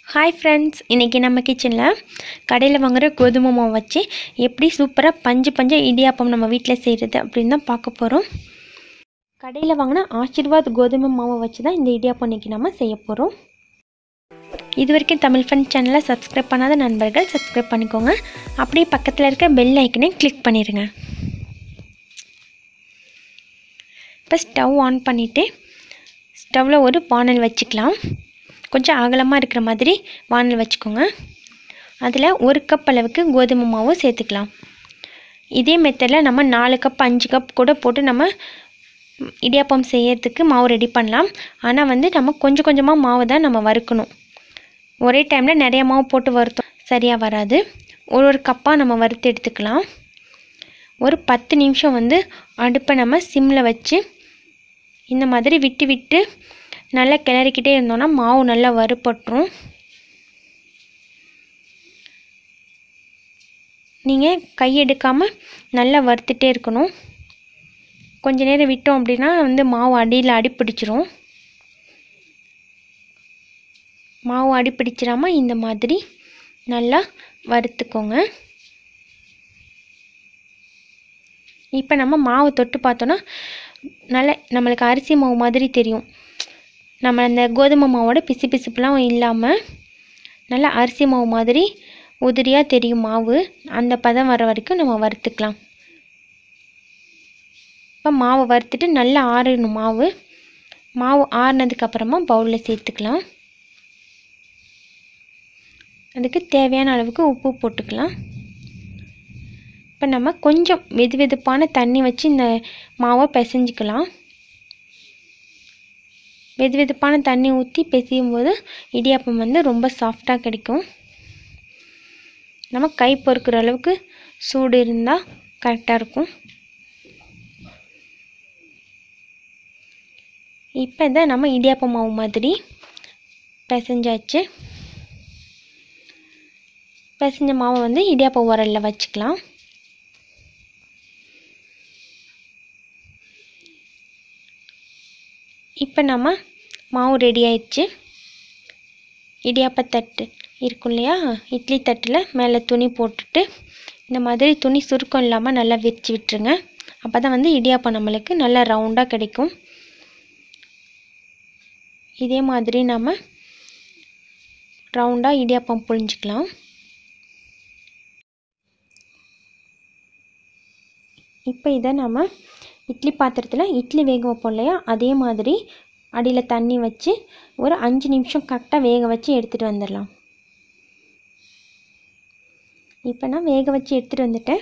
hi friends இன்றைக்கி நம்ம கிச்சனில் கடையில் வாங்குகிற கோதுமை மாவு வச்சு எப்படி சூப்பராக பஞ்சு பஞ்சு இடியாப்பம் நம்ம வீட்டில் செய்கிறது அப்படின்னு தான் பார்க்க போகிறோம் கடையில் வாங்கின ஆசீர்வாத் கோதுமை மாவை வச்சு தான் இந்த இடியாப்பம் இன்றைக்கி நம்ம செய்ய போகிறோம் இது வரைக்கும் தமிழ் ஃபன் சேனலை சப்ஸ்கிரைப் பண்ணாத நண்பர்கள் சப்ஸ்கிரைப் பண்ணிக்கோங்க அப்படியே பக்கத்தில் இருக்க பெல் ஐக்கனையும் கிளிக் பண்ணிடுங்க இப்போ ஸ்டவ் ஆன் பண்ணிவிட்டு ஸ்டவ்வில் ஒரு பானல் வச்சுக்கலாம் கொஞ்சம் அகலமாக இருக்கிற மாதிரி வானல் வச்சுக்கோங்க அதில் ஒரு கப் அளவுக்கு கோதுமை மாவு சேர்த்துக்கலாம் இதே மெத்தடில் நம்ம நாலு கப் அஞ்சு கப் கூட போட்டு நம்ம இடியாப்பம் செய்யறதுக்கு மாவு ரெடி பண்ணலாம் ஆனால் வந்து நம்ம கொஞ்சம் கொஞ்சமாக மாவு தான் நம்ம வறுக்கணும் ஒரே டைமில் நிறைய மாவு போட்டு வறுத்தோம் சரியாக வராது ஒரு ஒரு கப்பாக நம்ம வறுத்து எடுத்துக்கலாம் ஒரு பத்து நிமிஷம் வந்து அடுப்பை நம்ம சிம்மில் வச்சு இந்த மாதிரி விட்டு விட்டு நல்லா கிளறிக்கிட்டே இருந்தோன்னா மாவு நல்லா வறுபட்டுரும் நீங்கள் கை எடுக்காமல் நல்லா வறுத்துட்டே இருக்கணும் கொஞ்ச நேரம் விட்டோம் அப்படின்னா வந்து மாவு அடியில் அடி பிடிச்சிரும் மாவு அடி பிடிச்சிடாமல் இந்த மாதிரி நல்லா வறுத்துக்கோங்க இப்போ நம்ம மாவு தொட்டு பார்த்தோன்னா நல்ல நம்மளுக்கு அரிசி மாவு மாதிரி தெரியும் நம்ம அந்த கோதுமை மாவோட பிசு பிசுப்புலாம் இல்லாமல் நல்லா அரிசி மாவு மாதிரி உதிரியாக தெரியும் மாவு அந்த பதம் வர வரைக்கும் நம்ம வறுத்துக்கலாம் இப்போ மாவை வறுத்துட்டு நல்லா ஆறணும் மாவு மாவு ஆறுனதுக்கப்புறமா பவுலில் சேர்த்துக்கலாம் அதுக்கு தேவையான அளவுக்கு உப்பு போட்டுக்கலாம் இப்போ நம்ம கொஞ்சம் வெது வெதுப்பான தண்ணி வச்சு இந்த மாவை பிசைஞ்சிக்கலாம் வெது வெதுப்பான தண்ணி ஊற்றி பிசையும் போது இடியாப்பம் வந்து ரொம்ப சாஃப்டாக கிடைக்கும் நம்ம கை பொறுக்கிற அளவுக்கு சூடு இருந்தால் கரெக்டாக இருக்கும் இப்போ இதை நம்ம இடியாப்பம் மாவு மாதிரி பிசைஞ்சாச்சு பிசைஞ்ச மாவை வந்து இடியாப்ப உரலில் வச்சுக்கலாம் இப்போ நம்ம மாவு ரெடி ஆயிடுச்சு இடியாப்பத்தட்டு இருக்கும் இல்லையா இட்லி தட்டில் மேலே துணி போட்டுட்டு இந்த மாதிரி துணி சுருக்கம் இல்லாமல் நல்லா விரிச்சு விட்டுருங்க அப்போ தான் வந்து இடியாப்பம் நம்மளுக்கு நல்லா ரவுண்டாக கிடைக்கும் இதே மாதிரி நம்ம ரவுண்டாக இடியாப்பம் புழிஞ்சிக்கலாம் இப்போ இதை நம்ம இட்லி பாத்திரத்தில் இட்லி வேக வைப்போம் இல்லையா அதே மாதிரி அடியில் தண்ணி வச்சு ஒரு அஞ்சு நிமிஷம் கரெக்டாக வேக வச்சு எடுத்துகிட்டு வந்துடலாம் இப்போ நான் வேக வச்சு எடுத்துகிட்டு வந்துட்டேன்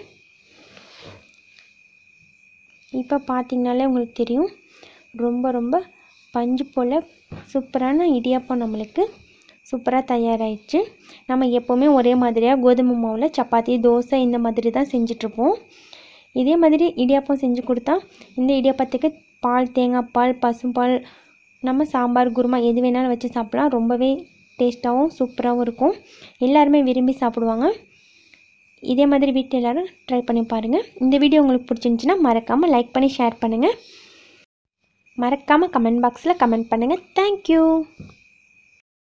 இப்போ பார்த்திங்கனாலே உங்களுக்கு தெரியும் ரொம்ப ரொம்ப பஞ்சு போல் சூப்பரான இடியாப்பம் நம்மளுக்கு சூப்பராக தயாராகிடுச்சு நம்ம எப்போவுமே ஒரே மாதிரியாக கோதுமை மாவில் சப்பாத்தி தோசை இந்த மாதிரி தான் செஞ்சிட்ருப்போம் இதே மாதிரி இடியாப்பம் செஞ்சு கொடுத்தா இந்த இடியாப்பத்துக்கு பால் தேங்காய் பால் பசும்பால் நம்ம சாம்பார் குருமா எது வேணாலும் வச்சு சாப்பிட்லாம் ரொம்பவே டேஸ்ட்டாகவும் சூப்பராகவும் இருக்கும் எல்லாருமே விரும்பி சாப்பிடுவாங்க இதே மாதிரி வீட்டில் எல்லோரும் ட்ரை பண்ணி பாருங்கள் இந்த வீடியோ உங்களுக்கு பிடிச்சிருந்துச்சின்னா மறக்காமல் லைக் பண்ணி ஷேர் பண்ணுங்கள் மறக்காமல் கமெண்ட் பாக்ஸில் கமெண்ட் பண்ணுங்கள் தேங்க்யூ